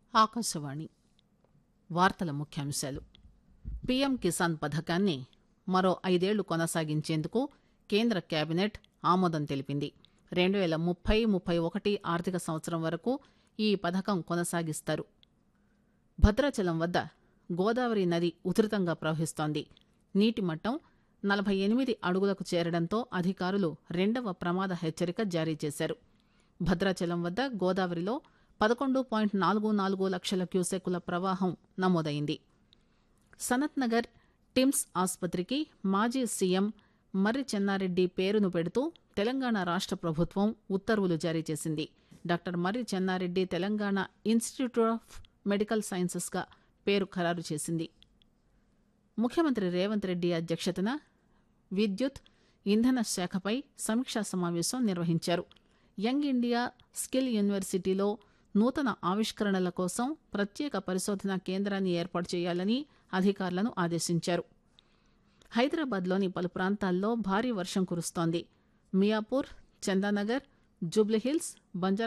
ఆకాశవాణి వార్తల ముఖ్యాంశాలు పీఎం కిసాన్ పథకాన్ని మరో ఐదేళ్లు కొనసాగించేందుకు కేంద్ర కేబినెట్ ఆమోదం తెలిపింది రెండు పేల ముప్పై ముప్పై ఒకటి ఆర్థిక సంవత్సరం వరకు ఈ పథకం కొనసాగిస్తారు భద్రాచలం వద్ద గోదావరి నది ఉధృతంగా ప్రవహిస్తోంది నీటి మట్టం నలభై ఎనిమిది అడుగులకు చేరడంతో అధికారులు రెండవ ప్రమాద హెచ్చరిక జారీ చేశారు భద్రాచలం వద్ద గోదావరిలో పదకొండు పాయింట్ నాలుగు నాలుగు లక్షల క్యూసెక్కుల ప్రవాహం నమోదైంది సనత్ నగర్ టిమ్స్ ఆసుపత్రికి మాజీ సీఎం మర్రి చెన్నారెడ్డి పేరును పెడుతూ తెలంగాణ రాష్ట ప్రభుత్వం ఉత్తర్వులు జారీ చేసింది doctor Marri Chennareddy Telangana institute of medical sciences గా పేరు ఖరారు చేసింది ముఖ్యమంత్రి రేవంత్ రెడ్డి అధ్యక్షతన విద్యుత్ ఇంధన శాఖపై సమీక్షా సమావేశం నిర్వహించారు యంగ్ ఇండియా స్కిల్ యూనివర్సిటీలో నూతన ఆవిష్కరణల కోసం ప్రత్యేక పరిశోధనా కేంద్రాన్ని ఏర్పాటు చేయాలని అధికారులను ఆదేశించారు హైదరాబాద్లోని పలు ప్రాంతాల్లో భారీ వర్షం కురుస్తోంది మియాపూర్ చందానగర్ జూబ్లీహిల్స్ బంజారా